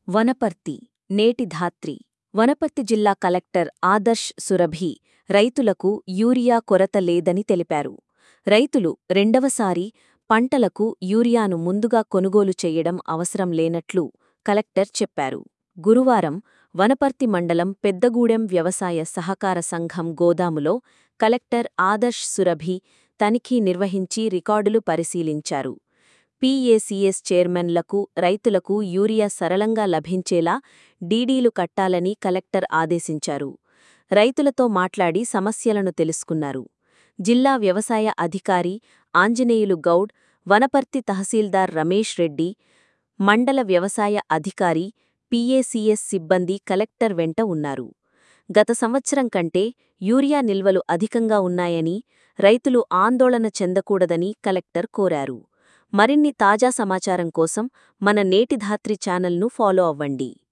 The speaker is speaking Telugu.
వనపర్తి నేటి ధాత్రి వనపర్తి జిల్లా కలెక్టర్ ఆదర్శ్ సురభి రైతులకు యూరియా కొరత లేదని తెలిపారు రైతులు రెండవసారి పంటలకు యూరియాను ముందుగా కొనుగోలు చేయడం అవసరం లేనట్లు కలెక్టర్ చెప్పారు గురువారం వనపర్తి మండలం పెద్దగూడెం వ్యవసాయ సహకార సంఘం గోదాములో కలెక్టర్ ఆదర్శ్ సురభి తనిఖీ నిర్వహించి రికార్డులు పరిశీలించారు పీఏసీఎస్ చైర్మన్లకు రైతులకు యూరియా సరళంగా లభించేలా డీడీలు కట్టాలని కలెక్టర్ ఆదేశించారు రైతులతో మాట్లాడి సమస్యలను తెలుసుకున్నారు జిల్లా వ్యవసాయ అధికారి ఆంజనేయులు గౌడ్ వనపర్తి తహసీల్దార్ రమేష్ రెడ్డి మండల వ్యవసాయ అధికారి పీఏసీఎస్ సిబ్బంది కలెక్టర్ వెంట ఉన్నారు గత సంవత్సరం కంటే యూరియా నిల్వలు అధికంగా ఉన్నాయని రైతులు ఆందోళన చెందకూడదని కలెక్టర్ కోరారు మరిన్ని తాజా సమాచారం కోసం మన నేటి ధాత్రి ఛానల్ను ఫాలో అవ్వండి